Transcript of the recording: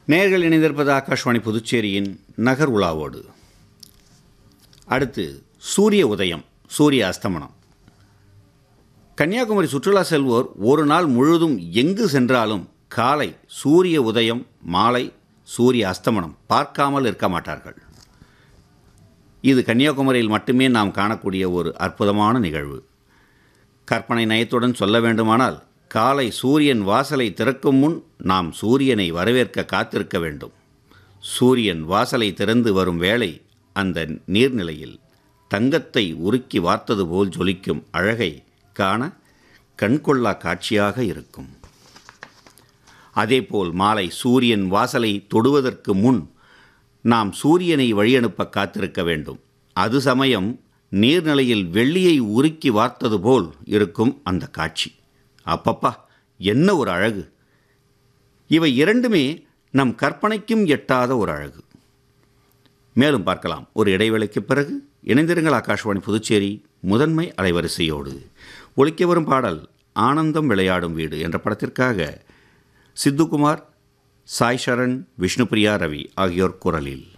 நேர்கள் இணைந்திருப்பது ஆகாஷ்வாணி புதுச்சேரியின் நகர் உலாவோடு அடுத்து சூரிய உதயம் சூரிய அஸ்தமனம் கன்னியாகுமரி சுற்றுலா செல்வோர் ஒரு நாள் முழுதும் எங்கு சென்றாலும் காலை சூரிய உதயம் மாலை சூரிய அஸ்தமனம் பார்க்காமல் இருக்க மாட்டார்கள் இது கன்னியாகுமரியில் மட்டுமே நாம் காணக்கூடிய ஒரு அற்புதமான நிகழ்வு கற்பனை நயத்துடன் சொல்ல வேண்டுமானால் காலை சூரியன் வாசலை திறக்கும் முன் நாம் சூரியனை வரவேற்க காத்திருக்க வேண்டும் சூரியன் வாசலை திறந்து வரும் வேளை அந்த நீர்நிலையில் தங்கத்தை உருக்கி வார்த்தது போல் ஜொலிக்கும் அழகை காண கண்கொள்ளா காட்சியாக இருக்கும் அதேபோல் மாலை சூரியன் வாசலை தொடுவதற்கு முன் நாம் சூரியனை வழியனுப்ப காத்திருக்க வேண்டும் அது சமயம் நீர்நிலையில் வெள்ளியை உருக்கி வார்த்தது போல் இருக்கும் அந்த காட்சி அப்பப்பா என்ன ஒரு அழகு இவை இரண்டுமே நம் கற்பனைக்கும் எட்டாத ஒரு அழகு மேலும் பார்க்கலாம் ஒரு இடைவேளைக்கு பிறகு இணைந்திருங்கள் ஆகாஷ்வாணி புதுச்சேரி முதன்மை அலைவரிசையோடு ஒலிக்க வரும் பாடல் ஆனந்தம் விளையாடும் வீடு என்ற படத்திற்காக சித்துகுமார் சாய் சரண் விஷ்ணுபிரியா ரவி ஆகியோர் குரலில்